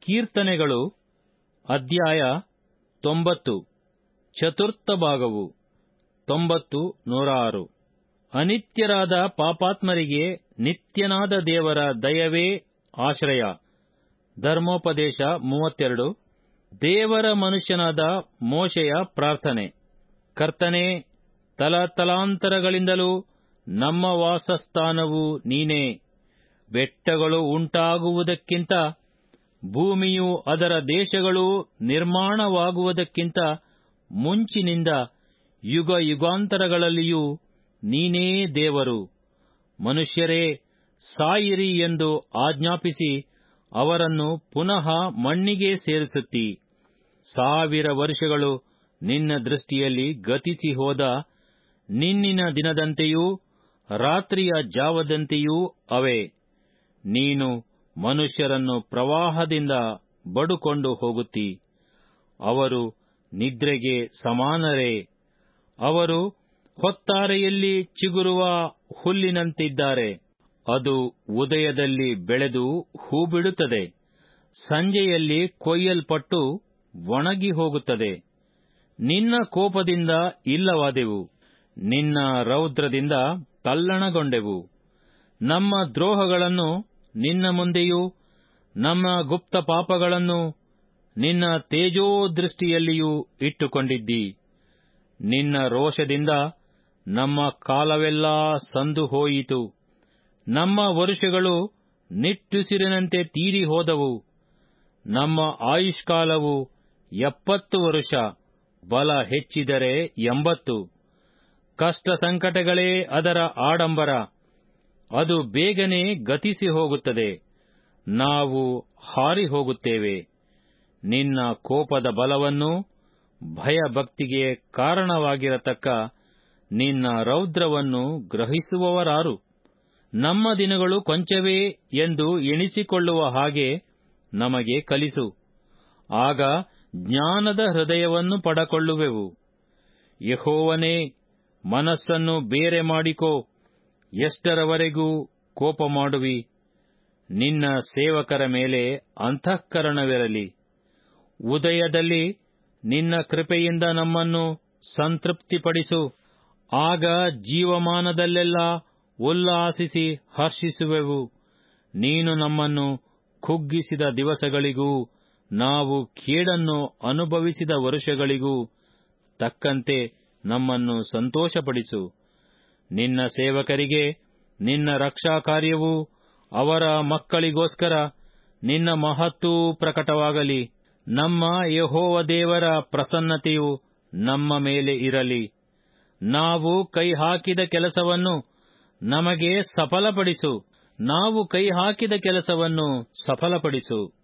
ಕೀರ್ತನೆಗಳು ಅಧ್ಯಾಯ ತೊಂಬತ್ತು ಚತುರ್ಥ ಭಾಗವು ತೊಂಬತ್ತು ನೂರ ಆರು ಅನಿತ್ಯರಾದ ಪಾಪಾತ್ಮರಿಗೆ ನಿತ್ಯನಾದ ದೇವರ ದಯವೇ ಆಶ್ರಯ ಧರ್ಮೋಪದೇಶ ಮೂವತ್ತೆರಡು ದೇವರ ಮನುಷ್ಯನಾದ ಮೋಶೆಯ ಪ್ರಾರ್ಥನೆ ಕರ್ತನೇ ತಲತಲಾಂತರಗಳಿಂದಲೂ ನಮ್ಮ ವಾಸಸ್ಥಾನವು ನೀನೇ ಬೆಟ್ಟಗಳು ಉಂಟಾಗುವುದಕ್ಕಿಂತ ಭೂಮಿಯು ಅದರ ದೇಶಗಳು ನಿರ್ಮಾಣವಾಗುವುದಕ್ಕಿಂತ ಮುಂಚಿನಿಂದ ಯುಗ ಯುಗಾಂತರಗಳಲ್ಲಿಯೂ ನೀನೇ ದೇವರು ಮನುಷ್ಯರೇ ಸಾಯಿರಿ ಎಂದು ಆಜ್ಞಾಪಿಸಿ ಅವರನ್ನು ಪುನಃ ಮಣ್ಣಿಗೆ ಸೇರಿಸುತ್ತಿ ಸಾವಿರ ವರುಷಗಳು ನಿನ್ನ ದೃಷ್ಟಿಯಲ್ಲಿ ಗತಿಸಿ ಹೋದ ನಿನ್ನಿನ ದಿನದಂತೆಯೂ ರಾತ್ರಿಯ ಜಾವದಂತೆಯೂ ಅವೆ ನೀನು ಮನುಷ್ಯರನ್ನು ಪ್ರವಾಹದಿಂದ ಬಡುಕೊಂಡು ಹೋಗುತ್ತಿ ಅವರು ನಿದ್ರೆಗೆ ಸಮಾನರೇ ಅವರು ಹೊತ್ತಾರೆಯಲ್ಲಿ ಚಿಗುರುವ ಹುಲ್ಲಿನಂತಿದ್ದಾರೆ ಅದು ಉದಯದಲ್ಲಿ ಬೆಳೆದು ಹೂ ಬಿಡುತ್ತದೆ ಸಂಜೆಯಲ್ಲಿ ಕೊಯ್ಯಲ್ಪಟ್ಟು ಒಣಗಿ ಹೋಗುತ್ತದೆ ನಿನ್ನ ಕೋಪದಿಂದ ಇಲ್ಲವಾದೆವು ನಿನ್ನ ರೌದ್ರದಿಂದ ತಲ್ಲಣಗೊಂಡೆವು ನಮ್ಮ ದ್ರೋಹಗಳನ್ನು ನಿನ್ನ ಮುಂದೆಯೂ ನಮ್ಮ ಗುಪ್ತ ಪಾಪಗಳನ್ನು ನಿನ್ನ ತೇಜೋದೃಷ್ಟಿಯಲ್ಲಿಯೂ ಇಟ್ಟುಕೊಂಡಿದ್ದಿ ನಿನ್ನ ರೋಷದಿಂದ ನಮ್ಮ ಕಾಲವೆಲ್ಲಾ ಸಂದು ಹೋಯಿತು ನಮ್ಮ ವರುಷಗಳು ನಿಟ್ಟುಸಿರಿನಂತೆ ತೀರಿ ಹೋದವು ನಮ್ಮ ಆಯುಷ್ಕಾಲವು ಎಪ್ಪತ್ತು ವರುಷ ಬಲ ಹೆಚ್ಚಿದರೆ ಎಂಬತ್ತು ಕಷ್ಟ ಸಂಕಟಗಳೇ ಅದರ ಆಡಂಬರ ಅದು ಬೇಗನೆ ಗತಿಸಿ ಹೋಗುತ್ತದೆ ನಾವು ಹಾರಿ ಹೋಗುತ್ತೇವೆ ನಿನ್ನ ಕೋಪದ ಬಲವನ್ನು ಭಯಭಕ್ತಿಗೆ ಕಾರಣವಾಗಿರತಕ್ಕ ನಿನ್ನ ರೌದ್ರವನ್ನು ಗ್ರಹಿಸುವವರಾರು ನಮ್ಮ ದಿನಗಳು ಕೊಂಚವೇ ಎಂದು ಎಣಿಸಿಕೊಳ್ಳುವ ಹಾಗೆ ನಮಗೆ ಕಲಿಸು ಆಗ ಜ್ಞಾನದ ಹೃದಯವನ್ನು ಪಡಕೊಳ್ಳುವೆವು ಯಹೋವನೇ ಮನಸ್ಸನ್ನು ಬೇರೆ ಮಾಡಿಕೋ ಎಷ್ಟರವರೆಗೂ ಕೋಪ ಮಾಡುವಿ ನಿನ್ನ ಸೇವಕರ ಮೇಲೆ ಅಂತಃಕರಣವಿರಲಿ ಉದಯದಲ್ಲಿ ನಿನ್ನ ಕೃಪೆಯಿಂದ ನಮ್ಮನ್ನು ಸಂತೃಪ್ತಿಪಡಿಸು ಆಗ ಜೀವಮಾನದಲ್ಲೆಲ್ಲ ಉಲ್ಲಾಸಿಸಿ ಹರ್ಷಿಸುವೆವು ನೀನು ನಮ್ಮನ್ನು ಕುಗ್ಗಿಸಿದ ದಿವಸಗಳಿಗೂ ನಾವು ಕೇಡನ್ನು ಅನುಭವಿಸಿದ ವರುಷಗಳಿಗೂ ತಕ್ಕಂತೆ ನಮ್ಮನ್ನು ಸಂತೋಷಪಡಿಸು ನಿನ್ನ ಸೇವಕರಿಗೆ ನಿನ್ನ ರಕ್ಷಾ ಕಾರ್ಯವೂ ಅವರ ಮಕ್ಕಳಿಗೋಸ್ಕರ ನಿನ್ನ ಮಹತ್ತೂ ಪ್ರಕಟವಾಗಲಿ ನಮ್ಮ ಯಹೋವ ದೇವರ ಪ್ರಸನ್ನತೆಯು ನಮ್ಮ ಮೇಲೆ ಇರಲಿ ನಾವು ಕೈ ಹಾಕಿದ ಕೆಲಸವನ್ನು ನಮಗೆ ಸಫಲಪಡಿಸು ನಾವು ಕೈ ಹಾಕಿದ ಕೆಲಸವನ್ನು ಸಫಲಪಡಿಸು